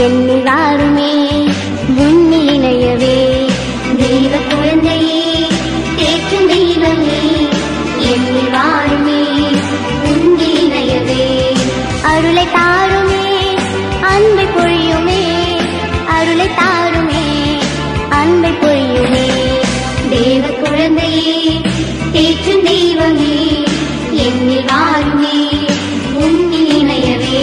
என்னில் வாருமே உன்னில் இணையவே தெய்வ குழந்தையே தேற்றும் தெய்வமே என்னில் வாருமே உன்னில் இணையவே அருளை தாருமே அன்பை பொழியுமே அருளை தாருமே அன்பை பொழியுமே தேவ குழந்தையே தேற்றும் தெய்வமே என்னில் வாருமே உன்னில் இணையவே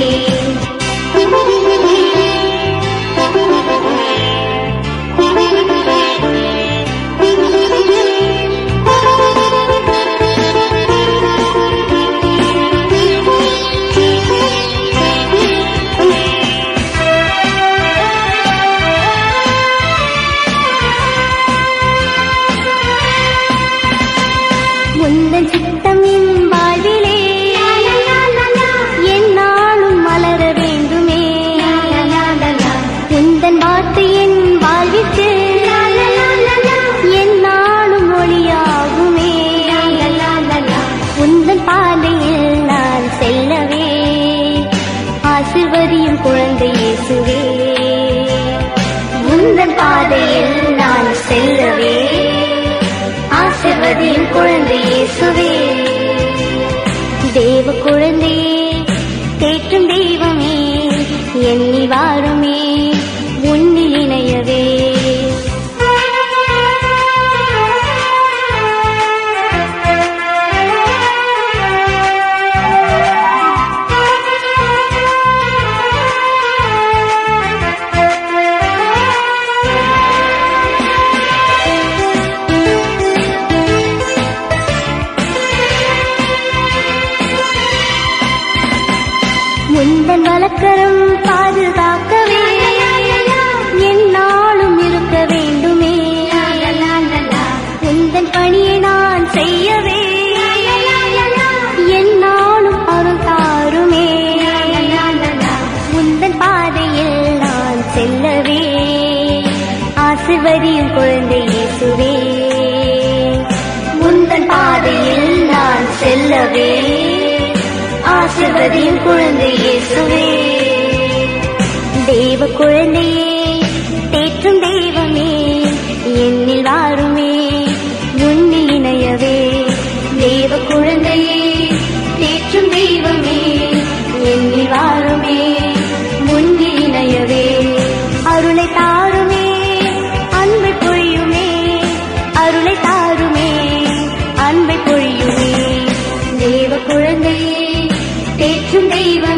முந்தன் சித்தம் என் வாழ்விலே என்னாலும் மலர வேண்டுமே உந்தன் வார்த்தை என் வாழ்விற்கு என்னாலும் ஒளியாகுமே உந்தன் பாதையில் நான் செல்லவே ஆசிர்வதியும் குழந்தை இயேசுவே உந்தன் பாதையில் நான் செல்லவே ஆசிர்வதியும் குழந்தை இயேசுவே தேவ குழந்தையே தேற்றும் தெய்வமே எண்ணி வாருமே உன்னில் இணையவே முந்தன் வழக்கரம் பாதுகாக்கவே என்னாலும் இருக்க வேண்டுமே உந்தன் பணியை நான் செய்யவே என்னாலும் அருள் தாருமே உந்தன் பாதையில் நான் செல்லவே ஆசிர்வதியும் குழந்தை இயேசுவே உந்தன் பாதையில் நான் செல்லவே ஆசிர்வதியும் குழந்தை இயேசுவே தேவ குழந்தையே தேற்றும் தெய்வமே என்னில் வாருமே உன்னில் இணையவே தேவ குழந்தையே தேற்றும் தெய்வமே என்னில் வாருமே முன்னில் இணையவே அருளை தாருமே அன்பை பொழியுமே அருளை தாருமே அன்பை பொழியுமே தேவ குழந்தையே தேற்றும் தெய்வமே